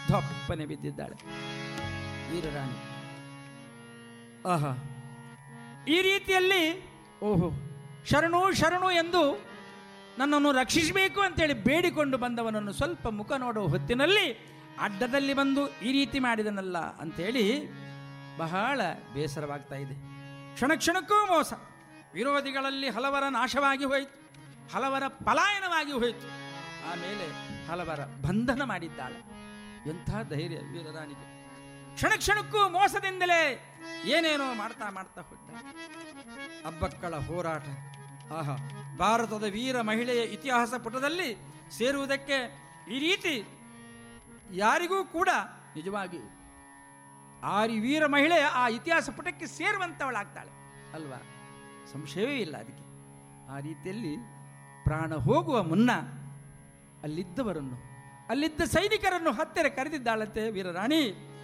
ದಪ್ಪನೆ ಬಿದ್ದಿದ್ದಾಳೆ ವೀರರಾಣಿ ಆಹಾ ಈ ರೀತಿಯಲ್ಲಿ ಓಹೋ ಶರಣು ಶರಣು ಎಂದು ನನ್ನನ್ನು ರಕ್ಷಿಸಬೇಕು ಅಂತೇಳಿ ಬೇಡಿಕೊಂಡು ಬಂದವನನ್ನು ಸ್ವಲ್ಪ ಮುಖ ನೋಡುವ ಹೊತ್ತಿನಲ್ಲಿ ಅಡ್ಡದಲ್ಲಿ ಬಂದು ಈ ರೀತಿ ಮಾಡಿದನಲ್ಲ ಅಂಥೇಳಿ ಬಹಳ ಬೇಸರವಾಗ್ತಾ ಇದೆ ಕ್ಷಣ ಕ್ಷಣಕ್ಕೂ ಮೋಸ ವಿರೋಧಿಗಳಲ್ಲಿ ಹಲವರ ನಾಶವಾಗಿ ಹೋಯಿತು ಹಲವರ ಪಲಾಯನವಾಗಿ ಹೋಯಿತು ಆಮೇಲೆ ಹಲವರ ಬಂಧನ ಮಾಡಿದ್ದಾಳೆ ಎಂಥ ಧೈರ್ಯ ವೀರರಾಣಿಗೆ ಕ್ಷಣ ಕ್ಷಣಕ್ಕೂ ಮೋಸದಿಂದಲೇ ಏನೇನೋ ಮಾಡ್ತಾ ಮಾಡ್ತಾ ಹೋಗ್ತಾ ಅಬ್ಬಕ್ಕಳ ಹೋರಾಟ ಆಹಾ ಭಾರತದ ವೀರ ಮಹಿಳೆಯ ಇತಿಹಾಸ ಪುಟದಲ್ಲಿ ಸೇರುವುದಕ್ಕೆ ಈ ರೀತಿ ಯಾರಿಗೂ ಕೂಡ ನಿಜವಾಗಿ ಆ ವೀರ ಮಹಿಳೆ ಆ ಇತಿಹಾಸ ಪುಟಕ್ಕೆ ಸೇರುವಂಥವಳಾಗ್ತಾಳೆ ಅಲ್ವಾ ಸಂಶಯವೇ ಇಲ್ಲ ಅದಕ್ಕೆ ಆ ರೀತಿಯಲ್ಲಿ ಪ್ರಾಣ ಹೋಗುವ ಮುನ್ನ ಅಲ್ಲಿದ್ದವರನ್ನು ಅಲ್ಲಿದ್ದ ಸೈನಿಕರನ್ನು ಹತ್ತಿರ ಕರೆದಿದ್ದಾಳಂತೆ ವೀರರಾಣಿ